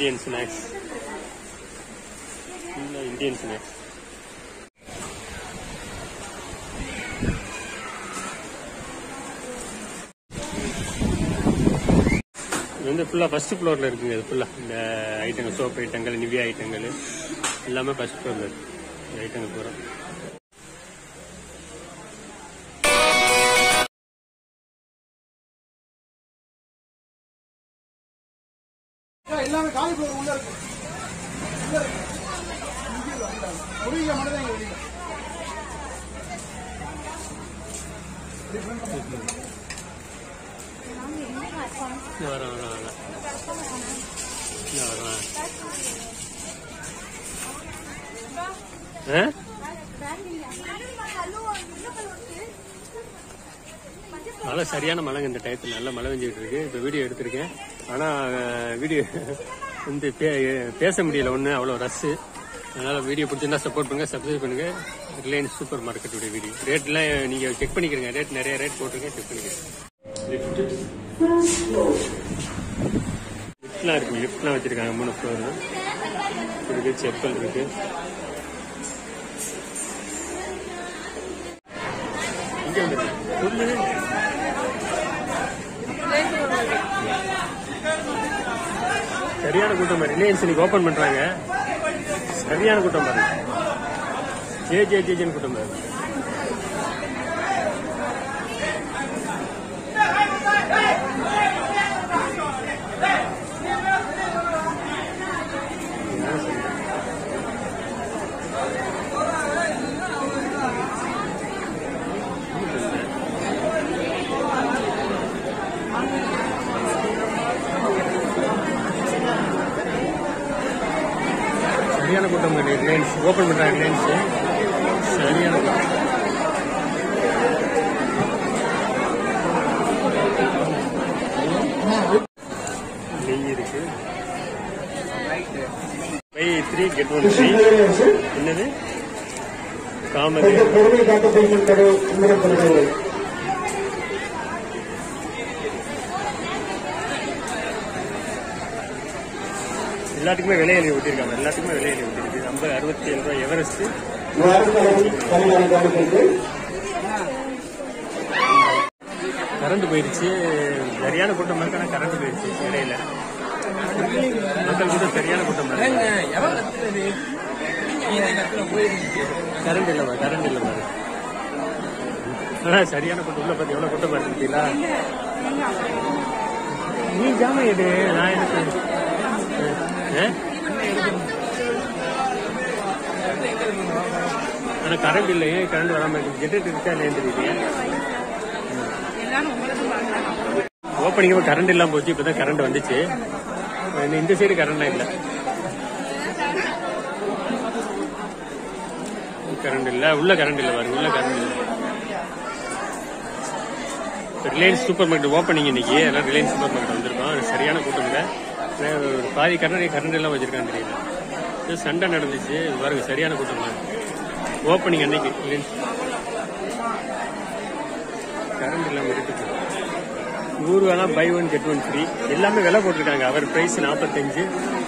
Indian snacks Indian snacks இது வந்து ஃபுல்லாக ஃபர்ஸ்ட் ஃப்ளோரில் இருக்குங்க இது ஃபுல்லாக இந்த ஐட்டங்கள் சோப் ஐட்டங்கள் நிவியா ஐட்டங்கள் எல்லாமே ஃபர்ஸ்ட் ஃப்ளோரில் இருக்கு இந்த ஐட்டங்கள் பூரா எல்லாமே காலி ஃப்ளோர் உள்ள இருக்கு உள்ள இருக்கு இங்க இல்ல, உள்ள இல்ல. முடியல மட்டும் தான் இங்க வெளியில இங்க வரோம் வரோம் வரோம் இங்க வரோம் ஆ மழை சரியான மழைங்க இந்த டயத்தில் நல்லா மழை பெஞ்சிட்டு இருக்கு இப்போ வீடியோ எடுத்திருக்கேன் ஆனால் வீடியோ வந்து பே- பேச முடியல ஒன்று அவ்வளோ ரஷ்ஷு அதனால வீடியோ பிடிச்சிருந்தா சப்போர்ட் பண்ணுங்க சப்ஸ்கிரைப் பண்ணுங்க ரிலையன்ஸ் சூப்பர் மார்க்கெட்டுடைய வீடியோ ரேட்லாம் நீங்கள் செக் பண்ணிக்கிறீங்க ரேட் நிறைய ரேட் போட்டிருக்கேன் செக் பண்ணிக்கிறேன் லிஃப்ட்லாம் இருக்கு லிஃப்ட்லாம் வச்சிருக்காங்க மூணு ஃப்ளோர் இருக்கு செப்பல் இருக்கு இங்க வந்து சொல்லு சரியான கூட்டம் பாரு ரிலையன்ஸ் இன்னைக்கு ஓபன் பண்றாங்க சரியான கூட்டம் பாரு ஜே ஜே ஜே ஜேன்னு கூட்டம் பாரு சரியான கூட்டம் பாரு ரிலையன்ஸ் ஓபன் பண்றாங்க ரிலையன்ஸ் சரியான கூட்டம் நெய் இருக்கு buy three get one three என்னது காமதி பொறுமை காக்க செய்யும் கடை உங்களிடம் கொள்கிறேன் எல்லாத்துக்குமே விலை எழுதி விட்டிருக்காங்க எல்லாத்துக்குமே விலை எழுதி விட்டிருக்கு ஐம்பது அறுபத்தி ஏழு ரூபாய் எவரெஸ்ட் கரண்ட் போயிருச்சு சரியான கூட்டம் இருக்கு ஆனால் கரண்ட் போயிருச்சு இடையில மக்கள் கூட சரியான கூட்டம் கரண்ட் இல்லைம்மா கரண்ட் இல்லைம்மா ஆனா சரியான கூட்டம் உள்ள பார்த்து எவ்வளவு கூட்டம் பார்த்தீங்களா நீ ஜாம எடு நான் எனக்கு ஆ? ஆனா கரண்ட் இல்லை ஏன் கரண்ட் வராம இருக்கு ஜெனரேட்டர் இருக்கா இல்லையான்னு தெரியல ஓப்பனிங் கரண்ட் இல்லாம போச்சு இப்பதான் கரண்ட் வந்துச்சு இன்னும் இந்த சைடு கரண்ட் இல்ல கரண்ட் இல்ல உள்ள கரண்ட் இல்ல பாருங்க உள்ள கரண்ட் இல்ல ரிலையன்ஸ் சூப்பர் மார்க்கெட் ஓப்பனிங் இன்னைக்கு எல்லாம் ரிலையன்ஸ் சூப்பர் மார்க்கெட் வந்திருக்கோம் அது சரியான கூட்டம் இல்ல அஹ் ஒரு பாதி கரண்ட் கரண்ட் எல்லாம் வச்சிருக்கான்னு தெரியல இது சண்டை நடந்துச்சு இது பாருங்க சரியான கூட்டம் தான் ஓப்பனிங் அன்னைக்கு ரிலையன்ஸ் கரண்ட் இல்லாம இருக்குது நூறு வேணா buy one get one free எல்லாமே விலை போட்டிருக்காங்க அவர் பிரைஸ் நாற்பத்தஞ்சு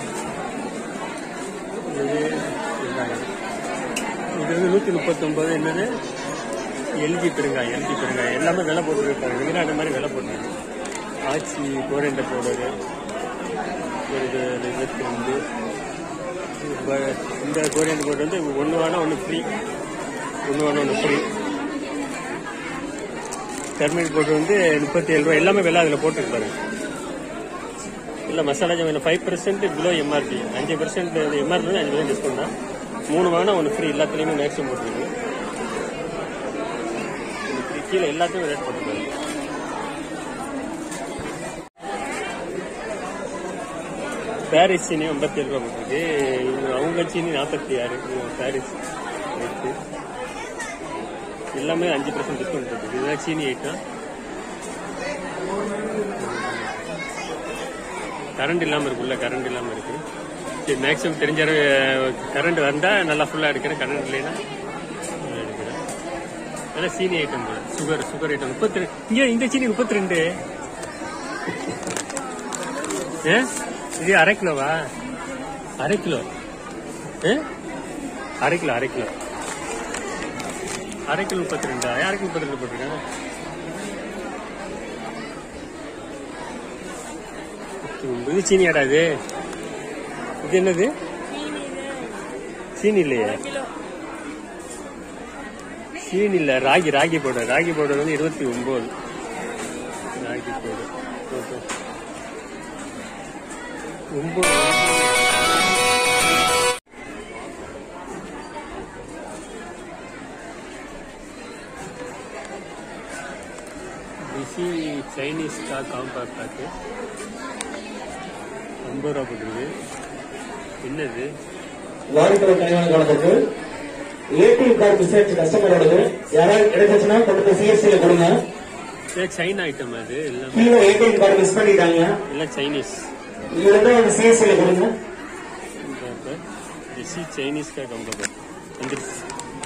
இது இந்தாங்க. இது வந்து நூத்தி முப்பத்தொன்பது என்னது எல்ஜி பெருங்காயம் எல்ஜி பெருங்காயம் எல்லாமே விலை போட்டுருக்காங்க வெளிநாடு மாதிரி விலை போட்டுருக்கு ஆச்சி கோரண்ட பவுடரு ஒரு இது இருபத்தி ரெண்டு இது இந்த கோரியண்ட் பவுடர் வந்து ஒன்று வேணா ஒன்று ஃப்ரீ ஒன்று வேணா ஒன்று ஃப்ரீ டர்மரிக் பவுடர் வந்து முப்பத்தி ஏழு ரூபாய் எல்லாமே விலை அதில் போட்டுருப்பாரு இல்லை மசாலா ஜாமில் ஃபைவ் பர்சன்ட் பிலோ எம்ஆர்பி அஞ்சு பர்சன்ட் எம்ஆர்பி அஞ்சு பர்சன்ட் டிஸ்கவுண்ட் தான் மூணு வாங்கினா ஒன்று ஃப்ரீ எல்லாத்துலேயுமே மேக்ஸிமம் போட்டுருக்கு இது கீழே எல்லாத்தையும் ரேட் போட்டுருக்காரு பாரிஸ் சீனி ஐம்பத்தி ஏழு ரூபா போட்டிருக்கு இது அவங்க சீனி நாற்பத்தி ஆறு இது பாரிஸ் ரேட்டு எல்லாமே அஞ்சு பர்சன்ட் டிஸ்கவுண்ட் இருக்கு இதுதான் சீனி ஐட்டம் கரண்ட் இல்லாம இருக்குல்ல கரண்ட் இல்லாம இருக்கு சரி மேக்ஸிமம் தெரிஞ்ச கரண்ட் வந்தா நல்லா ஃபுல்லா எடுக்கிறேன் கரண்ட் இல்லைன்னா நல்லா எடுக்கிறேன் அதெல்லாம் சீனி ஐட்டம் போல சுகர் சுகர் ஐட்டம் முப்பத்தி ரெண்டு இங்க இந்த சீனி முப்பத்தி ரெண்டு ஏ இது அரை கிலோவா அரை கிலோ ஏ? அரை கிலோ அரை கிலோ அரை கிலோ முப்பத்தி ரெண்டா யாருக்கு முப்பத்தி ரெண்டு போட்டிருக்கேன் இது சீனியாடா இது இது என்னது சீனி இல்லையே சீனி இல்ல ராகி ராகி பவுடர் ராகி பவுடர் வந்து இருபத்தி ஒன்பது ராகி பவுடர் ஓகே. ஒன்பது பிசி சைனீஸ் கா காம்பேக்ட் பேக்கு ஐம்பது ரூபா போட்டுருக்கு என்னது வாடிக்கையாளர் கல்யாண காலத்துக்கு ஏடிஎம் கார்டு மிஸ் ஆயிடுச்சு கஸ்டமரோடது யாராவது கிடைச்சிச்சுன்னா கொண்டு போய் சிஎஸ்சியில கொடுங்க ஏ சைனா ஐட்டம் அது எல்லாம் கீழே ஏடிஎம் கார்டு மிஸ் பண்ணிட்டாங்க எல்லாம் சைனீஸ் இவங்க வந்து சிஎஸ்சியில கொடுங்க பிசி சைனீஸ் கா காம்பேக்ட் வந்துருச்சு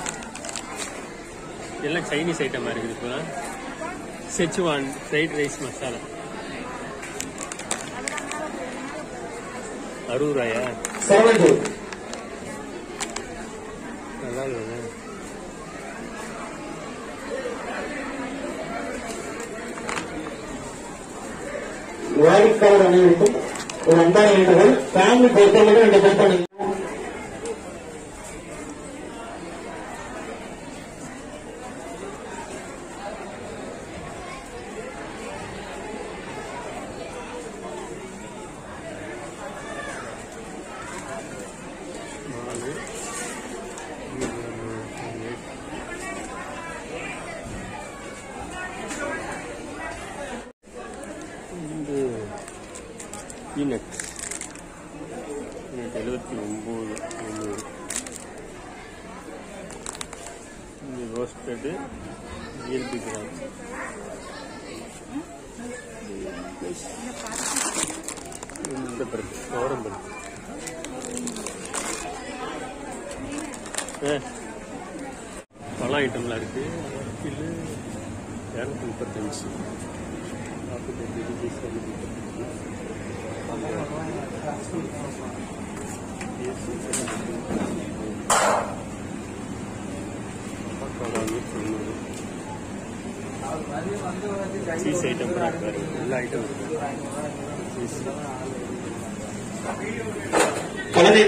எல்லாம் சைனீஸ் ஐட்டமா இருக்குது இப்போ செச்சுவான் ஃப்ரைட் ரைஸ் மசாலா அறுபது ரூபாயா செவன் டூ நல்லா இல்லை வாடிக்கையாளர் அனைவருக்கும் ஒரு அன்பான வேண்டுகோள் ஃபேமிலி பொறுத்த மட்டும் ரெண்டு பில் பண்ணுங்க நாலு இது பீனட் பீனட் எழுபத்தி ஒம்பது முந்நூறு இது ரோஸ்டடு இயல்பு கிராம் இந்த பருப்பு துவரம் பருப்பு ஆ. பழம் ஐட்டம்லாம் இருக்கு கிலோ இரநூத்தி முப்பத்தஞ்சு நாற்பத்தஞ்சு ருபீஸ் வந்து சீஸ் ஐட்டம் கூட இருக்காரு எல்லா ஐட்டம் இருக்கு சீஸ் குழந்தை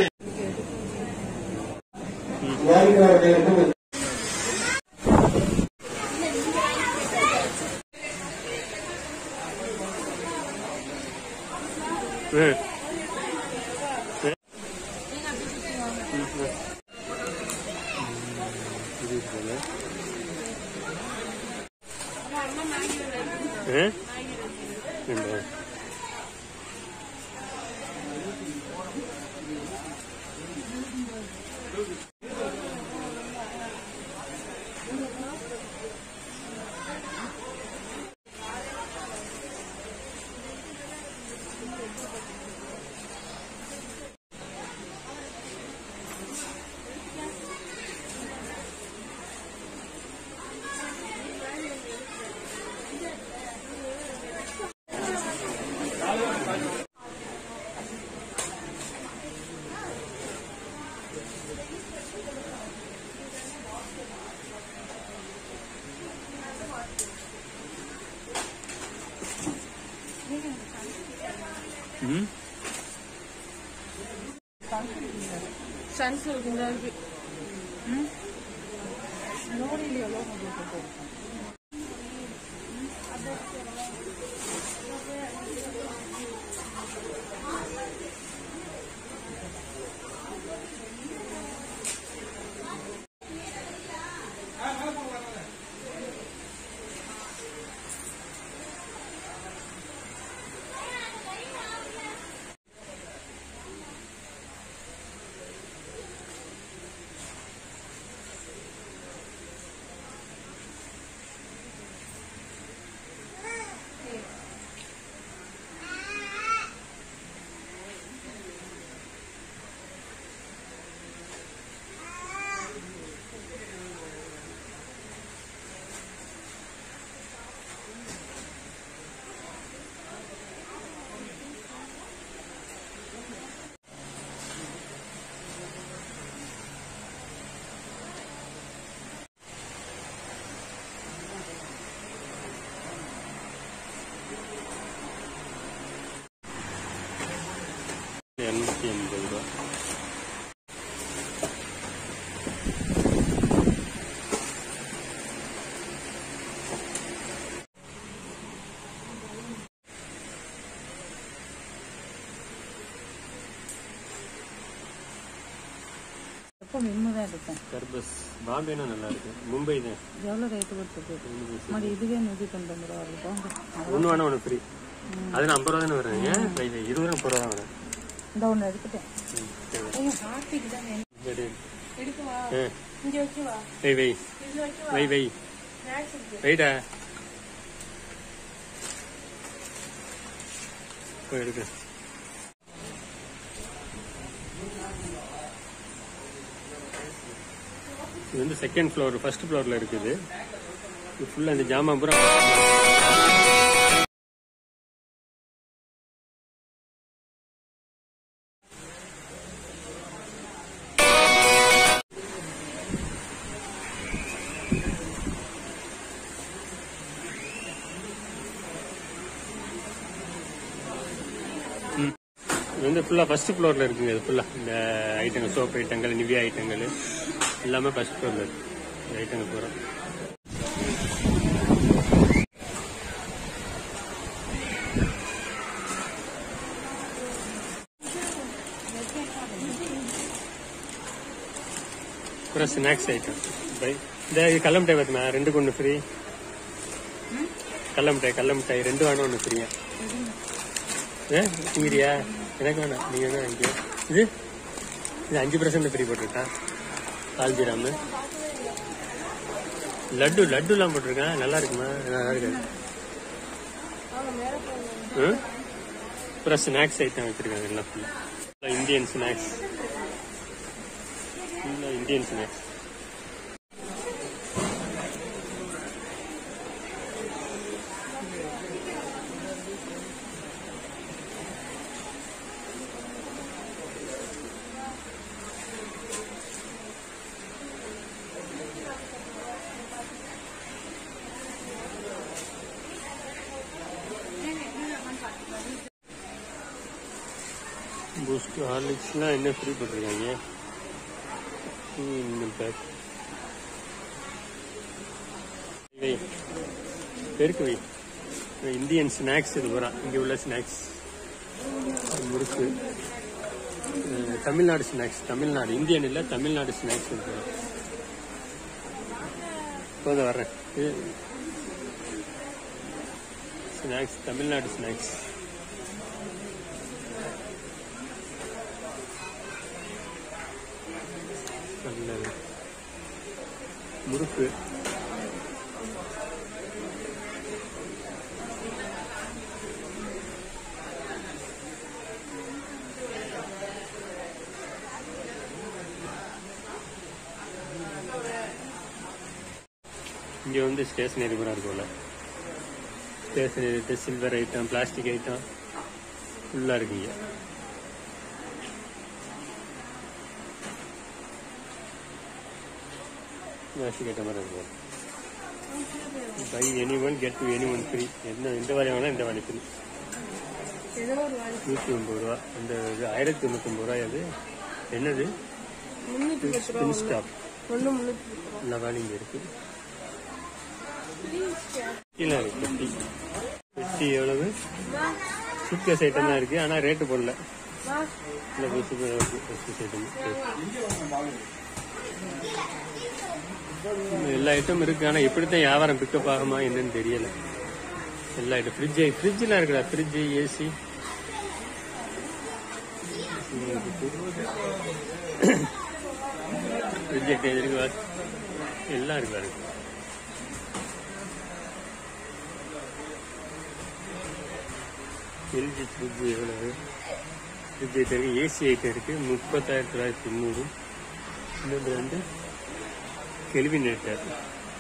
வாடிக்கையாளர் அனைவருக்கும் ம் இது போல ஆ? ரெண்டு. ம் சன்சில்க் இந்த இருக்கு இருக்கேன் கர்பஸ் பாம்பேனா நல்லா இருக்கு மும்பை தான் எவ்வளோ ரேட்டு கொடுத்துருக்கு மாதிரி இதுவே நூற்றி தொண்ணூறு ரூபா இருக்கும் ஒன்று வேணா ஒன்று ஃப்ரீ அது நான் ஐம்பது ரூபா தானே வரும் ஏன் இது இருபது ரூபா முப்பது ரூபா தான் வரும் இந்த ஒன்று எடுத்துட்டேன் ம், சரி. ஐயோ ஹாப்பிக்கு தான் வேணும் சரி. எடுக்கவா ஆ, இங்கே வச்சுவா வை வை இதில் வச்சுவா வை வை ஸ்நாக்ஸ் இருக்கு வைடா போய் எடுக்க இது வந்து செகண்ட் ஃப்ளோர் ஃபர்ஸ்ட் ஃப்ளோரில் இருக்குது இது ஃபுல்லாக இந்த ஜாமான் பூரா இது வந்து ஃபுல்லாக ஃபர்ஸ்ட் ஃப்ளோரில் இருக்குங்க இது ஃபுல்லாக இந்த ஐட்டங்கள் சோப் ஐட்டங்கள் நிவியா ஐட்டங்கள் எல்லாமே ஃபர்ஸ்ட் ஃப்ளோரில் இருக்கு இந்த ஐட்டங்கள் பூரா அப்புறம் ஸ்நாக்ஸ் ஐட்டம் பை இந்த இது கல்ல மிட்டாய் பார்த்துமா ரெண்டு ஒன்று ஃப்ரீ கல்ல மிட்டாய் கல்ல மிட்டாய் ரெண்டு வேணும் ஒன்று ஃப்ரீயா ஏ திங்கிறியா எனக்கு வேணாம் நீங்க வேணா வாங்கிக்கோ இது இது அஞ்சு பர்சன்ட் ஃப்ரீ போட்டிருக்கான் கால்ஜிராமு லட்டு லட்டுலாம் போட்டிருக்கான் நல்லா இருக்குமா நல்லா இருக்காது ம் அப்புறம் ஸ்நாக்ஸ் ஐட்டம் வச்சிருக்காங்க எல்லாம் ஃபுல்லாக இந்தியன் ஸ்நாக்ஸ் ஃபுல்லாக இந்தியன் ஸ்நாக்ஸ் பூஸ்ட் ஹார்லிக்ஸ்லாம் என்ன ஃப்ரீ போட்டிருக்காங்க இன்னும் பேக் வை பெருக்கு வை இந்தியன் ஸ்நாக்ஸ் இது பூரா இங்கே உள்ள ஸ்நாக்ஸ் முறுக்கு அஹ், தமிழ்நாடு ஸ்நாக்ஸ் தமிழ்நாடு இந்தியன் இல்லை தமிழ்நாடு ஸ்நாக்ஸ் இது பூரா போதும் வர்றேன் இது ஸ்நாக்ஸ் தமிழ்நாடு ஸ்நாக்ஸ் நல்லது முறுக்கு இங்க வந்து ஸ்டேஷனரி கூட இருக்கும்ல stationery silver item plastic item ஃபுல்லா இருக்குங்க பிளாஸ்டிக் ஐட்டம் மாதிரி இருக்கும் buy any one get two any one free என்ன எந்த வாரி வேணால் இந்த வாரி ஃப்ரீ ஏதோ ஒரு வாரி நூற்றி ஒன்பது ரூபா அந்த இது ஆயிரத்தி தொண்ணூத்தொம்பது ரூபாய் அது என்னது முந்நூற்றி பத்து ரூபா ஸ்பின் ஸ்டாப் ஒன்று முந்நூற்றி பத்து ரூபா எல்லா வேலையும் இங்கே இருக்கு கீழே இருக்கு பெட்டி பெட்டி எவ்வளவு சூட்கேஸ் ஐட்டம் தான் இருக்கு ஆனால் ரேட்டு போடல இல்லை சூட்கேஸ் ஐட்டம் எல்லா ஐட்டம் இருக்கு ஆனால் எப்படி தான் வியாபாரம் பிக்கப் ஆகுமா என்னன்னு தெரியல எல்லா ஐட்டம் ஃப்ரிட்ஜ் ஃப்ரிட்ஜ்லாம் இருக்குடா ஃப்ரிட்ஜ் ஏசி ஃப்ரிட்ஜ் ஐட்டம் இருக்கு பாரு. எல்லாம் இருக்கு பாருங்க எல்ஜி ஃப்ரிட்ஜ் எவ்வளவு ஃப்ரிட்ஜ் ஐட்டம் இருக்கு ஏசி ஐட்டம் இருக்கு முப்பத்தாயிரத்தி தொள்ளாயிரத்தி தொண்ணூறு இன்னொன்று வந்து கெல்வினேட்டர்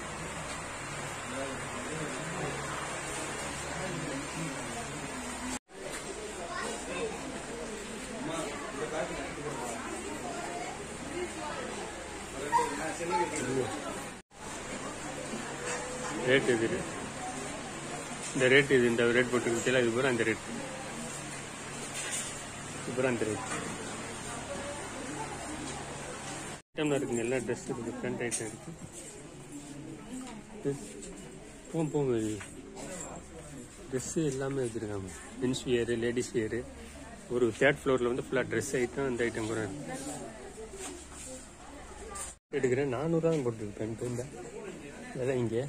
ரேட் இது இந்த ரேட் இது இந்த ரேட் போட்டுருந்துச்சுல இது பூரா அந்த ரேட் இது பூரா அந்த ரேட் ஐட்டம்லாம் இருக்குங்க எல்லாம் ட்ரெஸ் இருக்கு டிஃப்ரெண்ட் ஐட்டம் இருக்கு போகும் போகும் ட்ரெஸ்ஸு எல்லாமே வச்சுருக்காங்க ஜென்ஸ் வியரு லேடிஸ் வியரு ஒரு தேர்ட் ஃப்ளோரில் வந்து ஃபுல்லாக ட்ரெஸ் ஐட்டம் அந்த ஐட்டம் கூட இருக்கு எடுக்கிறேன் நானூறுரூவா தான் போட்டுருக்கு பேண்ட் இந்த விலை இங்கே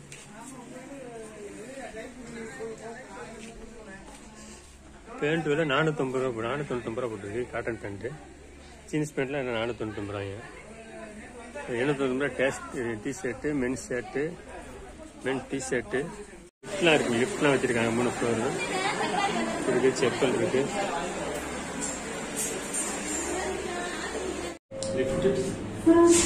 பேண்ட் விலை நானூற்றம்பது ரூபா நானூற்றொண்ணூத்தொம்பது ரூபா போட்டுருக்கு காட்டன் பேண்ட்டு ஜீன்ஸ் பேண்ட்லாம் என்ன நானூற்றொண்ணூத்தொம்பது ரூபாங்க எண்ணூற்றொம்பது ரூபா டேஸ்ட் T-shirt men's shirt men T-shirt லிஃப்ட்லாம் இருக்கு லிஃப்ட்லாம் வச்சிருக்காங்க மூணு ஃப்ளோர் இருக்கு செப்பல் இருக்கு லிஃப்ட்